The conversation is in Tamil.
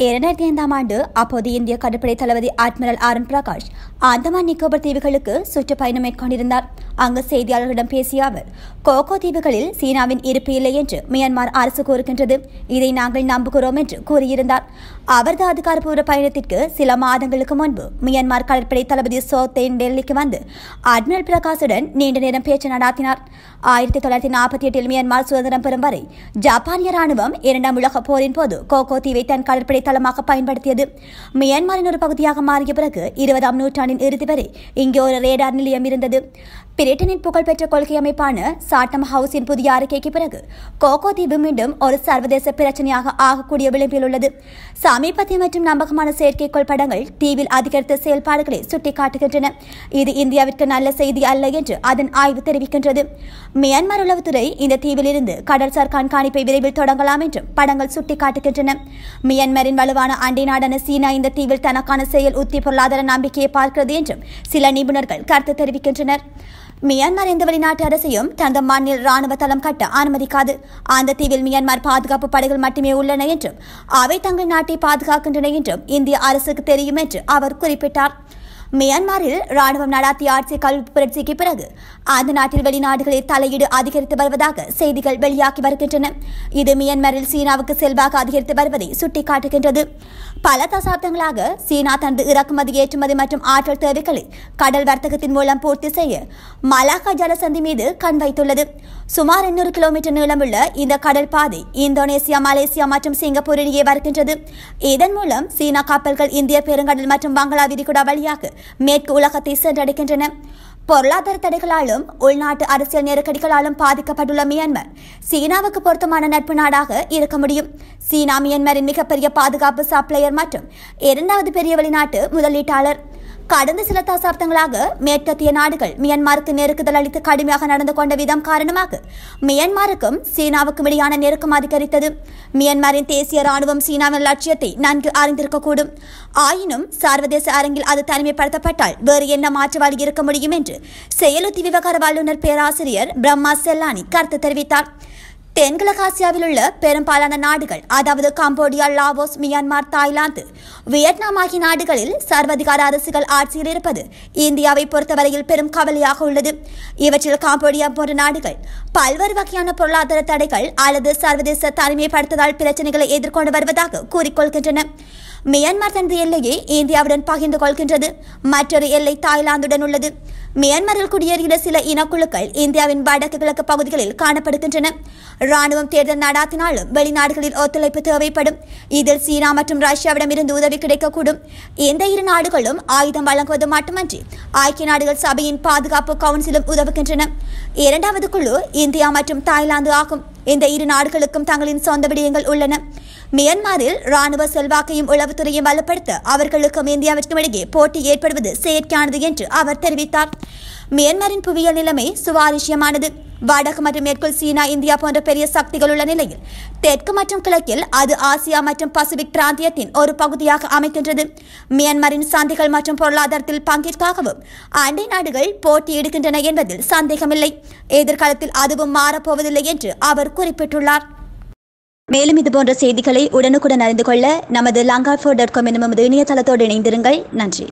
இரண்டாயிரத்தி ஐந்தாம் ஆண்டு அப்போது இந்திய கடற்படை தளபதி admiral R N Prakash Andaman Nicobar தீவுகளுக்கு சுற்றுப்பயணம் மேற்கொண்டிருந்தார் அங்கு செய்தியாளர்களிடம் பேசிய அவர் கோகோ தீவுகளில் சீனாவின் இருப்பு இல்லை என்று மியான்மர் அரசு கூறுகின்றது இதை நாங்கள் நம்புகிறோம் என்று கூறியிருந்தார் அவரது அதிகாரப்பூர்வ பயணத்திற்கு சில மாதங்களுக்கு முன்பு மியான்மர் கடற்படை தளபதி சோத்தேன் டெல்லிக்கு வந்து அட்மிரல் பிரகாஷுடன் நீண்ட நேரம் பேச்சு நடாத்தினார் ஆயிரத்தி தொள்ளாயிரத்தி நாற்பத்தி எட்டில் மியான்மர் சுதந்திரம் பெறும் வரை ஜப்பானிய ராணுவம் இரண்டாம் உலகப் போரின் போது கோகோ தீவை தன் கடற்படை தளமாக பயன்படுத்தியது மியான்மரின் ஒரு பகுதியாக மாறிய பிறகு இருபதாம் நூற்றாண்டின் இறுதி வரை இங்கே ஒரு ரேடார் நிலையம் இருந்தது பிரிட்டனின் புகழ்பெற்ற கொள்கை அமைப்பான சாட்டம் ஹவுஸின் புதிய அறிக்கைக்கு பிறகு கோகோ தீவு மீண்டும் ஒரு சர்வதேச பிரச்சனையாக ஆகக்கூடிய விளிம்பில் உள்ளது சமீபத்திய மற்றும் நம்பகமான செயற்கைக்கோள் படங்கள் தீவில் அதிகரித்த செயல்பாடுகளை சுட்டிக்காட்டுகின்றன இது இந்தியாவிற்கு நல்ல செய்தி அல்ல என்று அதன் ஆய்வு தெரிவிக்கின்றது மியான்மர் உளவுத்துறை இந்த தீவிலிருந்து கடல்சார் கண்காணிப்பை விரைவில் தொடங்கலாம் என்றும் படங்கள் சுட்டிக்காட்டுகின்றன மியான்மரின் வலுவான அண்டை நாடான சீனா இந்த தீவில் தனக்கான செயல் உத்தி பொருளாதார நம்பிக்கையை பார்க்கிறது என்றும் சில நிபுணர்கள் கருத்து தெரிவிக்கின்றனர் மியான்மர் எந்த வெளிநாட்டு அரசையும் தந்த மண்ணில் ராணுவ தளம் கட்ட அனுமதிக்காது அந்த தீவில் மியான்மர் பாதுகாப்பு படைகள் மட்டுமே உள்ளன என்றும் அவை தங்கள் நாட்டை பாதுகாக்கின்றன என்றும் இந்திய அரசுக்கு தெரியும் என்று அவர் குறிப்பிட்டார் மியான்மரில் ராணுவம் நடாத்திய ஆட்சி கல்வி புரட்சிக்கு பிறகு அந்த நாட்டில் வெளிநாடுகளில் தலையீடு அதிகரித்து வருவதாக செய்திகள் வெளியாகி வருகின்றன இது மியான்மரில் சீனாவுக்கு செல்வாக்கு அதிகரித்து வருவதை சுட்டிக்காட்டுகின்றது பல தசாப்தங்களாக சீனா தனது இறக்குமதி ஏற்றுமதி மற்றும் ஆற்றல் தேவைகளை கடல் வர்த்தகத்தின் மூலம் பூர்த்தி செய்ய மலாக்கா ஜலசந்தி மீது கண் வைத்துள்ளது சுமார் எண்ணூறு கிலோமீட்டர் நீளமுள்ள இந்த கடல் பாதை இந்தோனேசியா மலேசியா மற்றும் சிங்கப்பூர் இடையே வருகின்றது இதன் மூலம் சீனா கப்பல்கள் இந்திய பெருங்கடல் மற்றும் பங்களா விரிகுடா வழியாக மேற்கு உலகத்தை சென்றடைகின்றன பொருளாதார தடைகளாலும் உள்நாட்டு அரசியல் நெருக்கடிகளாலும் பாதிக்கப்பட்டுள்ள மியான்மர் சீனாவுக்கு பொருத்தமான நட்பு நாடாக இருக்க முடியும் சீனா மியான்மரின் மிகப்பெரிய பாதுகாப்பு சப்ளையர் மற்றும் இரண்டாவது பெரிய வெளிநாட்டு முதலீட்டாளர் கடந்த சில தசாப்தங்களாக மேற்கத்திய நாடுகள் மியான்மருக்கு நெருக்குதல் அளித்து கடுமையாக நடந்து கொண்ட விதம் காரணமாக மியான்மருக்கும் சீனாவுக்கும் இடையான நெருக்கம் அதிகரித்தது மியான்மரின் தேசிய ராணுவம் சீனாவின் லட்சியத்தை நன்கு அறிந்திருக்கக்கூடும் ஆயினும் சர்வதேச அரங்கில் அது தனிமைப்படுத்தப்பட்டால் வேறு என்ன மாற்று வழி இருக்க முடியும் என்று செயலுத்தி விவகார வல்லுநர் பேராசிரியர் பிரம்மா செல்லானி கருத்து தெரிவித்தார் தென்கிழக்காசியாவில் உள்ள பெரும்பாலான நாடுகள் அதாவது Cambodia Laos Myanmar Thailand Vietnam ஆகிய நாடுகளில் சர்வதிகார அரசுகள் ஆட்சியில் இருப்பது இந்தியாவை பொறுத்தவரையில் பெரும் கவலையாக உள்ளது இவற்றில் காம்போடியா போன்ற நாடுகள் பல்வேறு வகையான பொருளாதார தடைகள் அல்லது சர்வதேச தனிமைப்படுத்துதல் பிரச்சனைகளை எதிர்கொண்டு வருவதாக கூறிக்கொள்கின்றன மியான்மர் தனது எல்லையை இந்தியாவுடன் பகிர்ந்து கொள்கின்றது மற்றொரு எல்லை தாய்லாந்துடன் உள்ளது மியான்மரில் குடியேறிய சில இனக்குழுக்கள் இந்தியாவின் வடக்கு கிழக்கு பகுதிகளில் காணப்படுகின்றன ராணுவம் தேர்தல் நடாத்தினாலும் வெளிநாடுகளில் ஒத்துழைப்பு தேவைப்படும் இதில் சீனா மற்றும் ரஷ்யாவிடம் இருந்து உதவி கிடைக்கக்கூடும் இந்த இரு நாடுகளும் ஆயுதம் வழங்குவது மட்டுமன்றி ஐக்கிய நாடுகள் சபையின் பாதுகாப்பு கவுன்சிலும் உதவுகின்றன இரண்டாவது குழு இந்தியா மற்றும் தாய்லாந்து ஆகும் இந்த இரு நாடுகளுக்கும் தங்களின் சொந்த விடயங்கள் உள்ளன மியான்மரில் ராணுவ செல்வாக்கையும் உளவுத்துறையும் வலுப்படுத்த அவர்களுக்கும் இந்தியாவிற்கும் இடையே போட்டி ஏற்படுவது செயற்கையானது என்று அவர் தெரிவித்தார் மியான்மரின் புவியியல் நிலைமை சுவாரஸ்யமானது வடக்கு மற்றும் மேற்குள் சீனா இந்தியா போன்ற பெரிய சக்திகள் உள்ள நிலையில் தெற்கு மற்றும் கிழக்கில் அது ஆசியா மற்றும் பசிபிக் பிராந்தியத்தின் ஒரு பகுதியாக அமைக்கின்றது மியான்மரின் சந்தைகள் மற்றும் பொருளாதாரத்தில் பங்கிற்காகவும் அண்டை நாடுகள் போட்டியிடுகின்றன என்பதில் சந்தேகமில்லை எதிர்காலத்தில் அதுவும் மாறப்போவதில்லை என்று அவர் குறிப்பிட்டுள்ளார் மேலும் இதுபோன்ற செய்திகளை உடனுக்குடன் அறிந்து கொள்ள நமது லங்கா ஃபோர் டாட் காம் எனும் இணையதளத்தோடு இணைந்திருங்கள் நன்றி